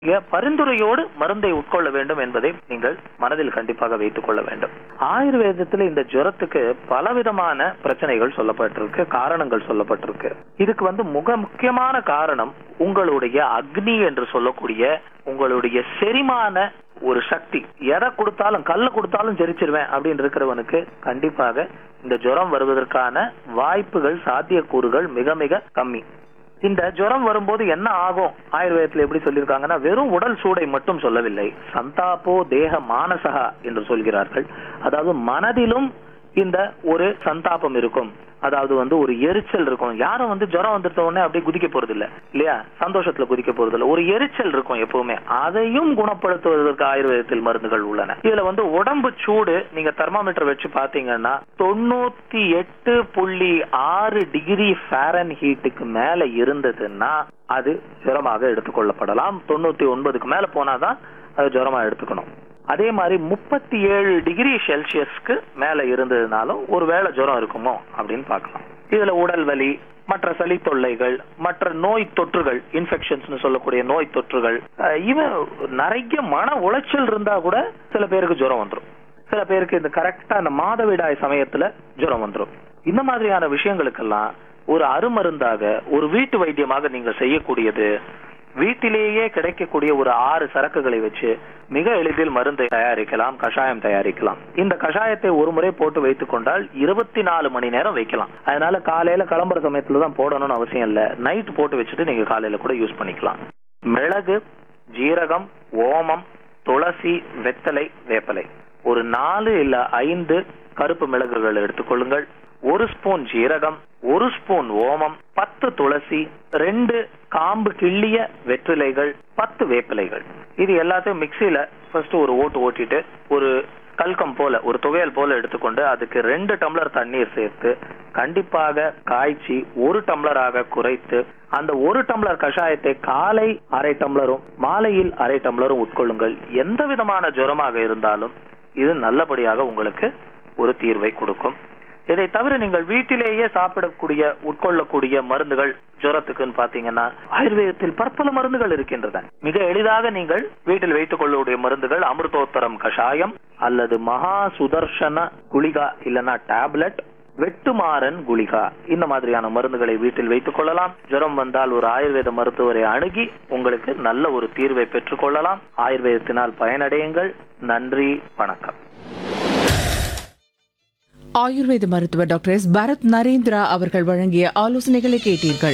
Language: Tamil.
இங்க பரிந்துரையோடு மருந்தை உட்கொள்ள வேண்டும் என்பதை நீங்கள் மனதில் கண்டிப்பாக வைத்துக் கொள்ள வேண்டும் ஆயுர்வேதத்துல இந்த ஜுரத்துக்கு பலவிதமான பிரச்சனைகள் சொல்லப்பட்டிருக்கு காரணங்கள் சொல்லப்பட்டிருக்கு இதுக்கு வந்து முக முக்கியமான காரணம் உங்களுடைய அக்னி என்று சொல்லக்கூடிய உங்களுடைய செரிமான ஒரு சக்தி எதை கொடுத்தாலும் கல்ல கொடுத்தாலும் ஜெரிச்சிருவேன் அப்படின்னு இருக்கிறவனுக்கு கண்டிப்பாக இந்த ஜுரம் வருவதற்கான வாய்ப்புகள் சாத்தியக்கூறுகள் மிக மிக கம்மி இந்த ஜுரம் வரும்போது என்ன ஆகும் ஆயுர்வேதத்துல எப்படி சொல்லியிருக்காங்கன்னா வெறும் உடல் சூடை மட்டும் சொல்லவில்லை சந்தாப்போ தேக மானசகா என்று சொல்கிறார்கள் அதாவது மனதிலும் இந்த ஒரு சந்தாபம் இருக்கும் அதாவது வந்து ஒரு எரிச்சல் இருக்கும் யாரும் வந்து ஜுரம் வந்துட்ட உடனே அப்படியே குதிக்க போறது இல்ல இல்லையா சந்தோஷத்துல குதிக்க போறது இல்ல ஒரு எரிச்சல் இருக்கும் எப்பவுமே அதையும் குணப்படுத்துவதற்கு ஆயுர்வேதத்தில் மருந்துகள் உள்ளன இதுல வந்து உடம்பு சூடு நீங்க தெர்மாமீட்டர் வச்சு பாத்தீங்கன்னா தொண்ணூத்தி எட்டு புள்ளி ஆறு டிகிரி ஃபேரன் ஹீட்டுக்கு மேல இருந்ததுன்னா அது ஜுரமாக எடுத்துக்கொள்ளப்படலாம் தொண்ணூத்தி ஒன்பதுக்கு மேல போனாதான் அது ஜுரமா எடுத்துக்கணும் அதே மாதிரி முப்பத்தி ஏழு டிகிரி செல்சியஸ்க்கு மேல இருந்ததுனாலும் ஒருவேளை ஜுரம் இருக்குமோ அப்படின்னு பார்க்கலாம் இதுல உடல் வலி மற்ற சளி தொல்லைகள் மற்ற நோய் தொற்றுகள் இன்ஃபெக்ஷன்ஸ் சொல்லக்கூடிய நோய் தொற்றுகள் அஹ் இவன் நிறைய மன உளைச்சல் இருந்தா கூட சில பேருக்கு ஜுரம் வந்துடும் சில பேருக்கு இந்த கரெக்டா அந்த மாதவிடாய் சமயத்துல ஜுரம் வந்துடும் இந்த மாதிரியான விஷயங்களுக்கெல்லாம் ஒரு அருமருந்தாக ஒரு வீட்டு வைத்தியமாக நீங்கள் செய்யக்கூடியது வீட்டிலேயே கிடைக்கக்கூடிய ஒரு ஆறு சரக்குகளை வச்சு மிக எளிதில் மருந்தை தயாரிக்கலாம் கஷாயம் தயாரிக்கலாம் இந்த கஷாயத்தை ஒரு முறை போட்டு வைத்துக் கொண்டால் இருபத்தி நாலு மணி நேரம் வைக்கலாம் அதனால காலையில கிளம்புற சமயத்துல தான் போடணும்னு அவசியம் இல்ல நைட் போட்டு வச்சுட்டு நீங்க காலையில கூட யூஸ் பண்ணிக்கலாம் மிளகு ஜீரகம் ஓமம் துளசி வெத்தலை வேப்பலை ஒரு நாலு இல்ல ஐந்து கருப்பு மிளகுகள் எடுத்துக்கொள்ளுங்கள் ஒரு ஸ்பூன் ஜீரகம் ஒரு ஸ்பூன் ஓமம் பத்து துளசி ரெண்டு காம்பு கிள்ளிய வெற்றிலைகள் பத்து வேப்பிலைகள் இது எல்லாத்தையும் மிக்சியில ஃபர்ஸ்ட் ஒரு ஓட்டு ஓட்டிட்டு ஒரு கல்கம் போல ஒரு துவையல் போல எடுத்துக்கொண்டு அதுக்கு ரெண்டு டம்ளர் தண்ணீர் சேர்த்து கண்டிப்பாக காய்ச்சி ஒரு டம்ளராக குறைத்து அந்த ஒரு டம்ளர் கஷாயத்தை காலை அரை டம்ளரும் மாலையில் அரை டம்ளரும் உட்கொள்ளுங்கள் எந்த விதமான ஜுரமாக இருந்தாலும் இது நல்லபடியாக உங்களுக்கு ஒரு தீர்வை கொடுக்கும் இதை தவிர நீங்கள் வீட்டிலேயே சாப்பிடக்கூடிய உட்கொள்ளக்கூடிய மருந்துகள் ஜுரத்துக்குன்னு பாத்தீங்கன்னா ஆயுர்வேதத்தில் பற்பல மருந்துகள் இருக்கின்றன மிக எளிதாக நீங்கள் வீட்டில் வைத்துக் கொள்ளக்கூடிய மருந்துகள் அமிர்தோத்தரம் கஷாயம் அல்லது மகா சுதர்ஷன குளிகா இல்லனா டேப்லெட் வெட்டுமாறன் குளிகா இந்த மாதிரியான மருந்துகளை வீட்டில் வைத்துக் கொள்ளலாம் ஜுரம் வந்தால் ஒரு ஆயுர்வேத மருத்துவரை அணுகி உங்களுக்கு நல்ல ஒரு தீர்வை பெற்றுக் கொள்ளலாம் ஆயுர்வேதத்தினால் பயனடையுங்கள் நன்றி வணக்கம் ஆயுர்வேத மருத்துவர் டாக்டர் எஸ் பரத் நரேந்திரா அவர்கள் வழங்கிய ஆலோசனைகளை கேட்டீர்கள்